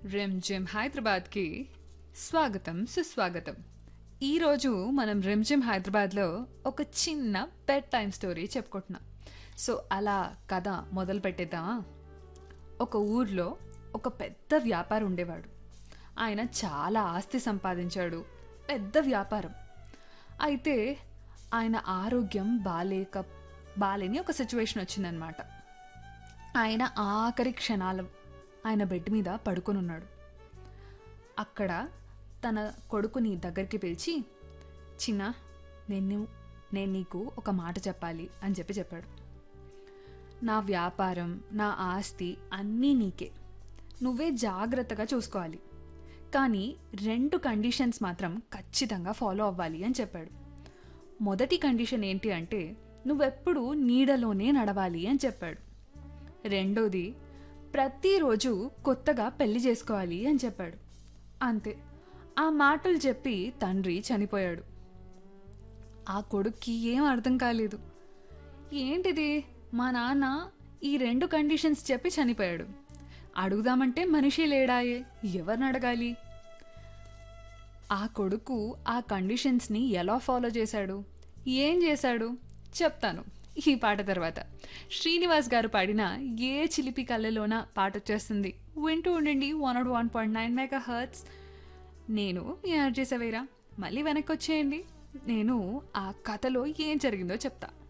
rim gym హైదరాబాద్కి స్వాగతం సుస్వాగతం ఈరోజు మనం రిమ్ జిమ్ హైదరాబాద్లో ఒక చిన్న బెడ్ టైం స్టోరీ చెప్పుకుంటున్నాం సో అలా కథ మొదలు పెట్టేద్దామా ఒక ఊర్లో ఒక పెద్ద వ్యాపారం ఉండేవాడు ఆయన చాలా ఆస్తి సంపాదించాడు పెద్ద వ్యాపారం అయితే ఆయన ఆరోగ్యం బాలేక బాలేని ఒక సిచ్యువేషన్ వచ్చిందనమాట ఆయన ఆఖరి క్షణాలు ఆయన బెడ్ మీద పడుకొని ఉన్నాడు అక్కడ తన కొడుకుని దగ్గరికి పిలిచి చిన్న నేను నేను నీకు ఒక మాట చెప్పాలి అని చెప్పి చెప్పాడు నా వ్యాపారం నా ఆస్తి అన్నీ నీకే నువ్వే జాగ్రత్తగా చూసుకోవాలి కానీ రెండు కండిషన్స్ మాత్రం ఖచ్చితంగా ఫాలో అవ్వాలి అని చెప్పాడు మొదటి కండిషన్ ఏంటి అంటే నువ్వెప్పుడు నీడలోనే నడవాలి అని చెప్పాడు రెండోది ప్రతిరోజు కొత్తగా పెళ్లి చేసుకోవాలి అని చెప్పాడు అంతే ఆ మాటలు చెప్పి తండ్రి చనిపోయాడు ఆ కొడుక్కి ఏం అర్థం కాలేదు ఏంటిది మా నాన్న ఈ రెండు కండిషన్స్ చెప్పి చనిపోయాడు అడుగుదామంటే మనిషి లేడాయే ఎవరిని అడగాలి ఆ కొడుకు ఆ కండిషన్స్ని ఎలా ఫాలో చేశాడు ఏం చేశాడు చెప్తాను ఈ పాట తర్వాత శ్రీనివాస్ గారు పాడిన ఏ చిలిపి కళ్ళలోన పాట వచ్చేస్తుంది వింటూ ఉండండి one not one point nine mega hertz నేను మీ ఆర్జే సవేరా మళ్ళీ వెనక్కి వచ్చేయండి నేను ఆ కథలో ఏం జరిగిందో చెప్తా